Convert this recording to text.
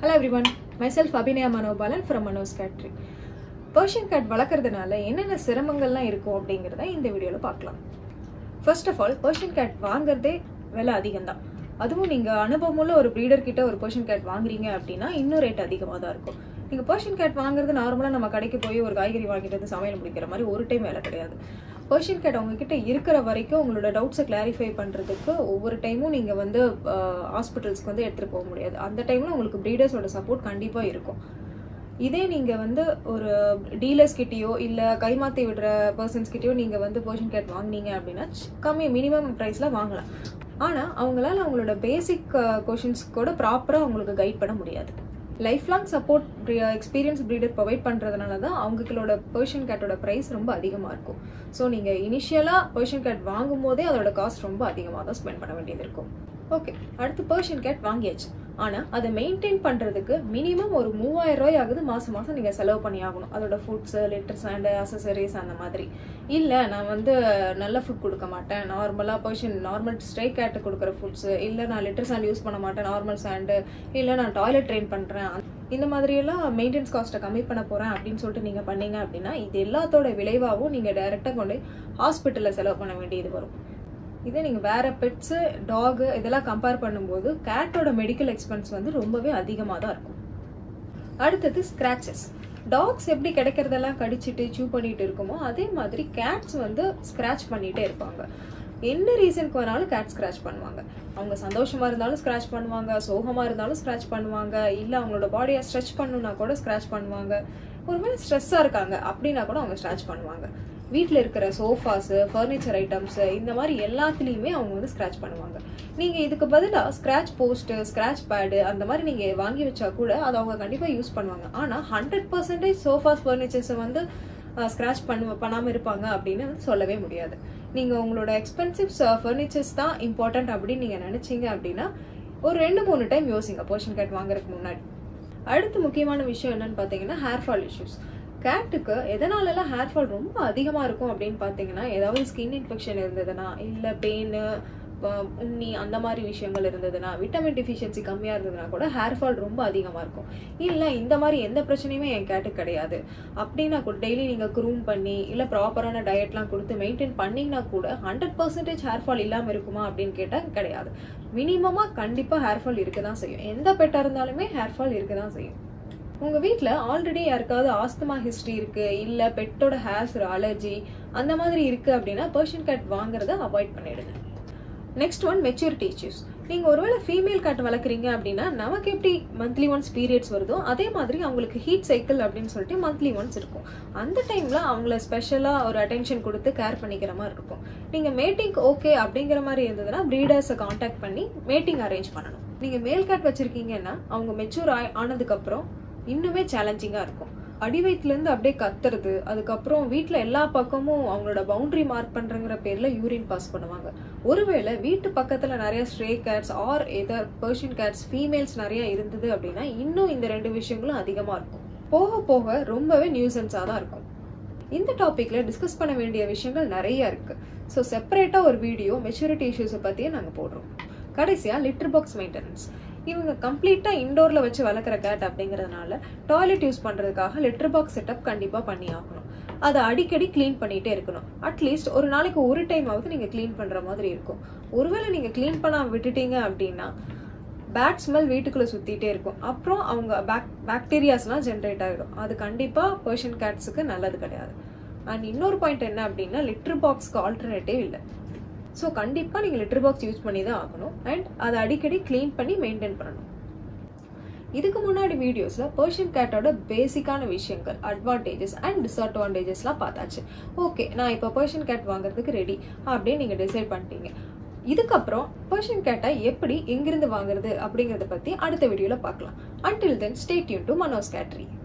hello everyone myself Abinaya Manobalan from Manos cattery Persian cat வளர்க்குறதுனால என்னென்ன சிரமங்கள்லாம் இருக்கும் அப்படிங்கிறத இந்த வீடியோவில் பார்க்கலாம் first of all Persian cat வாங்குறதே விலை அதிகம்தான் அதுவும் நீங்கள் அனுபவமுள்ள ஒரு ப்ரீடர் கிட்ட ஒரு பர்ஷியன் கேட் வாங்குறீங்க அப்படின்னா இன்னும் ரேட் அதிகமாக தான் இருக்கும் நீங்கள் பர்ஷியன் கேட் வாங்குறது நார்மலாக நம்ம கடைக்கு போய் ஒரு காய்கறி வாங்கிட்டு வந்து சமையல் முடிக்கிற மாதிரி ஒரு டைம் வேலை கிடையாது பர்ஷியன் கேட் உங்ககிட்ட இருக்கிற வரைக்கும் உங்களோட டவுட்ஸை கிளாரிஃபை பண்ணுறதுக்கு ஒவ்வொரு டைமும் நீங்கள் வந்து ஹாஸ்பிட்டல்ஸ்க்கு வந்து எடுத்துகிட்டு போக முடியாது அந்த டைமில் உங்களுக்கு ப்ரீடர்ஸோட சப்போர்ட் கண்டிப்பாக இருக்கும் இதே நீங்கள் வந்து ஒரு டீலர்ஸ் கிட்டேயோ இல்லை கைமாற்றி விடுற பர்சன்ஸ் கிட்டேயோ நீங்கள் வந்து பர்ஷியன் கேட் வாங்குனீங்க அப்படின்னா கம்மி மினிமம் ப்ரைஸில் வாங்கலாம் ஆனால் அவங்களால அவங்களோட பேசிக் கொஷின்ஸ் கூட ப்ராப்பராக அவங்களுக்கு கைட் பண்ண முடியாது life long support experience breeder provide பண்ணுறதுனால தான் அவங்களோட பர்ஷியன் கேட்டோட ப்ரைஸ் ரொம்ப அதிகமாக இருக்கும் ஸோ நீங்கள் இனிஷியலாக பர்ஷியன் கேட் வாங்கும் போதே அதோட காஸ்ட் ரொம்ப அதிகமாக தான் ஸ்பெண்ட் பண்ண வேண்டியது இருக்கும் ஓகே அடுத்து பர்ஷியன் கேட் வாங்கியாச்சு ஆனால் அதை மெயின்டைன் பண்ணுறதுக்கு மினிமம் ஒரு மூவாயிரம் ரூபாய் ஆகுது மாதம் மாதம் நீங்கள் செலவு பண்ணி ஆகணும் அதோட ஃபுட்ஸு லிட்டர்ஸ் அண்ட் அசசரிஸ் அந்த மாதிரி இல்லை நான் வந்து நல்ல ஃபுட் கொடுக்க மாட்டேன் நார்மலாக பர்ஷியன் நார்மல் ஸ்ட்ரை கேட்டு கொடுக்குற ஃபுட்ஸு இல்லை நான் லிட்டர் சாண்ட் யூஸ் பண்ண மாட்டேன் நார்மல் சாண்டு இல்லை நான் டாய்லெட் ட்ரெயின் பண்ணுறேன் இந்த மாதிரியெல்லாம் மெயின்டெனன்ஸ் காஸ்ட்டை கம்மி பண்ண போகிறேன் அப்படின்னு சொல்லிட்டு நீங்கள் பண்ணீங்க அப்படின்னா இது எல்லாத்தோட விளைவாகவும் நீங்கள் டைரெக்டாக கொண்டு ஹாஸ்பிட்டலில் செலவு பண்ண வேண்டியது வரும் இதே நீங்கள் வேற பெட்ஸு டாகு இதெல்லாம் கம்பேர் பண்ணும்போது கேட்டோட மெடிக்கல் எக்ஸ்பென்ஸ் வந்து ரொம்பவே அதிகமாக தான் இருக்கும் அடுத்தது ஸ்க்ராச்சஸ் டாக்ஸ் எப்படி கிடைக்கிறதெல்லாம் கடிச்சிட்டு சூ பண்ணிட்டு இருக்குமோ அதே மாதிரி கேட்ஸ் வந்து ஸ்க்ராச் பண்ணிட்டே இருப்பாங்க என்ன ரீசனுக்கு வேணாலும் கேட் ஸ்க்ராச் பண்ணுவாங்க அவங்க சந்தோஷமா இருந்தாலும் ஸ்க்ராச் பண்ணுவாங்க சோகமா இருந்தாலும் ஸ்க்ராச் பண்ணுவாங்க இல்லை அவங்களோட பாடியை ஸ்ட்ரெச் பண்ணணும்னா கூட ஸ்க்ராச் பண்ணுவாங்க ஒருவேளை ஸ்ட்ரெஸ்ஸாக இருக்காங்க அப்படின்னா கூட அவங்க ஸ்க்ராச் பண்ணுவாங்க வீட்டில் இருக்கிற சோஃபாஸு ஃபர்னிச்சர் ஐட்டம்ஸு இந்த மாதிரி எல்லாத்துலேயுமே அவங்க வந்து ஸ்க்ராச் பண்ணுவாங்க நீங்கள் இதுக்கு பதிலாக ஸ்க்ராச் போஸ்ட்டு ஸ்க்ராச் பேடு அந்த மாதிரி நீங்கள் வாங்கி வச்சா கூட அதை அவங்க கண்டிப்பாக யூஸ் பண்ணுவாங்க ஆனால் ஹண்ட்ரட் பர்சன்டேஜ் சோஃபாஸ் ஃபர்னிச்சர்ஸை வந்து ஸ்க்ராச் பண்ண பண்ணாமல் இருப்பாங்க அப்படின்னு வந்து சொல்லவே முடியாது நீங்கள் உங்களோட எக்ஸ்பென்சிவ் ஃபர்னிச்சர்ஸ் தான் இம்பார்ட்டன்ட் அப்படின்னு நீங்கள் நினச்சிங்க அப்படின்னா ஒரு ரெண்டு மூணு டைம் யோசிங்க போர்ஷன் கேட் வாங்குறதுக்கு முன்னாடி அடுத்து முக்கியமான விஷயம் என்னன்னு பார்த்தீங்கன்னா ஹேர் ஃபால் இஷ்யூஸ் கேட்டுக்கு எதனாலலாம் ஹேர் ஃபால் ரொம்ப அதிகமாக இருக்கும் அப்படின்னு பார்த்தீங்கன்னா ஏதாவது ஸ்கின் இன்ஃபெக்ஷன் இருந்ததுன்னா இல்லை பெயின் உண்ணி அந்த மாதிரி விஷயங்கள் இருந்ததுன்னா விட்டமின் டிஃபிஷியன்சி கம்மியாக இருந்ததுன்னா கூட ஹேர் ஃபால் ரொம்ப அதிகமாக இருக்கும் இல்லை இந்த மாதிரி எந்த பிரச்சனையுமே என் கேட்டுக்கு கிடையாது அப்படின்னா கூட டெய்லி நீங்கள் க்ரூம் பண்ணி இல்லை ப்ராப்பரான டயட்லாம் கொடுத்து மெயின்டைன் பண்ணிங்கன்னா கூட ஹண்ட்ரட் பர்சன்டேஜ் ஹேர் ஃபால் இல்லாமல் இருக்குமா அப்படின்னு கேட்டால் கிடையாது மினிமமாக கண்டிப்பாக ஹேர் ஃபால் இருக்க தான் செய்யும் எந்த பெட்டாக இருந்தாலுமே ஹேர் ஃபால் இருக்க தான் செய்யும் உங்க வீட்டில் ஆல்ரெடி யாருக்காவது ஆஸ்துமா ஹிஸ்ட்ரி இருக்கு இல்ல பெட்டோட ஹேர்ஸ் ஒரு அலர்ஜி அந்த மாதிரி இருக்கு அப்படின்னா பர்ஷியன் கேட் வாங்குறத அவாய்ட் பண்ணிடுங்க நெக்ஸ்ட் ஒன் மெச்சூரிட்டி இஷ்யூஸ் நீங்கள் ஒருவேளை ஃபீமேல் கேட் வளர்க்குறீங்க அப்படின்னா நமக்கு எப்படி மந்த்லி ஒன்ஸ் பீரியட்ஸ் வருதோ அதே மாதிரி அவங்களுக்கு ஹீட் சைக்கிள் அப்படின்னு சொல்லிட்டு மந்த்லி ஒன்ஸ் இருக்கும் அந்த டைமில் அவங்கள ஸ்பெஷலாக ஒரு அட்டென்ஷன் கொடுத்து கேர் பண்ணிக்கிற மாதிரி இருக்கும் நீங்கள் மேட்டிங் ஓகே அப்படிங்கிற மாதிரி இருந்ததுன்னா ப்ரீடர்ஸை காண்டாக்ட் பண்ணி மேட்டிங் அரேஞ்ச் பண்ணணும் நீங்கள் மேல் கேட் வச்சுருக்கீங்கன்னா அவங்க மெச்சூர் ஆனதுக்கப்புறம் இன்னுமே சேலஞ்சிங்காக இருக்கும் அடி வயிற்றுலேருந்து அப்படியே கத்துறது அதுக்கப்புறம் வீட்டில் எல்லா பக்கமும் அவங்களோட பவுண்டரி மார்க் பண்ணுறங்கிற பேரில் யூரின் பாஸ் பண்ணுவாங்க ஒருவேளை வீட்டு பக்கத்தில் நிறைய stray cats or either Persian cats females நிறைய இருந்தது அப்படின்னா இன்னும் இந்த ரெண்டு விஷயங்களும் அதிகமாக இருக்கும் போக போக ரொம்பவே நியூசன்ஸாக தான் இருக்கும் இந்த டாப்பிக்கில் டிஸ்கஸ் பண்ண வேண்டிய விஷயங்கள் நிறைய இருக்குது ஸோ செப்பரேட்டாக ஒரு வீடியோ மெச்சூரிட்டி இஷ்யூஸை பற்றியே நாங்கள் போடுறோம் கடைசியாக லிட்டர் பாக்ஸ் மெயின்டெனன்ஸ் இவங்க கம்ப்ளீட்டாக இண்டோரில் வச்சு வளர்க்குற கேட் அப்படிங்கிறதுனால டாய்லெட் யூஸ் பண்ணுறதுக்காக லிட்டர் பாக்ஸ் செட்டப் கண்டிப்பாக பண்ணி ஆகணும் அதை அடிக்கடி க்ளீன் பண்ணிகிட்டே இருக்கணும் அட்லீஸ்ட் ஒரு நாளைக்கு ஒரு டைம் ஆகுது நீங்கள் க்ளீன் பண்ணுற மாதிரி இருக்கும் ஒருவேளை நீங்கள் க்ளீன் பண்ணாம விட்டுட்டீங்க அப்படின்னா பேட் ஸ்மெல் வீட்டுக்குள்ளே சுற்றிட்டே இருக்கும் அப்புறம் அவங்க பேக் பாக்டீரியாஸ்லாம் ஜென்ரேட் ஆகிடும் அது கண்டிப்பாக பர்ஷியன் கேட்ஸுக்கு நல்லது கிடையாது அண்ட் இன்னொரு பாயிண்ட் என்ன அப்படின்னா லிட்டர் பாக்ஸ்க்கு ஆல்டர்னேட்டிவ் இல்லை ஸோ கண்டிப்பாக நீங்கள் லிட்டர் பாக்ஸ் யூஸ் பண்ணி தான் ஆகணும் அண்ட் அதை அடிக்கடி க்ளீன் பண்ணி மெயின்டைன் பண்ணணும் இதுக்கு முன்னாடி வீடியோஸில் பர்ஷியன் கேட்டோட பேசிக்கான விஷயங்கள் அட்வான்டேஜஸ் அண்ட் டிஸ்அட்வான்டேஜஸ்லாம் பார்த்தாச்சு ஓகே நான் இப்போ பர்ஷியன் கேட் வாங்குறதுக்கு ரெடி அப்படின்னு நீங்கள் டிசைட் பண்ணிட்டீங்க இதுக்கப்புறம் பர்ஷியன் கேட்டை எப்படி எங்கிருந்து வாங்குறது அப்படிங்கிறத பற்றி அடுத்த வீடியோவில் பார்க்கலாம் அன்டில் தென் ஸ்டேட் யூன் டு மனோஸ் கேட்ரி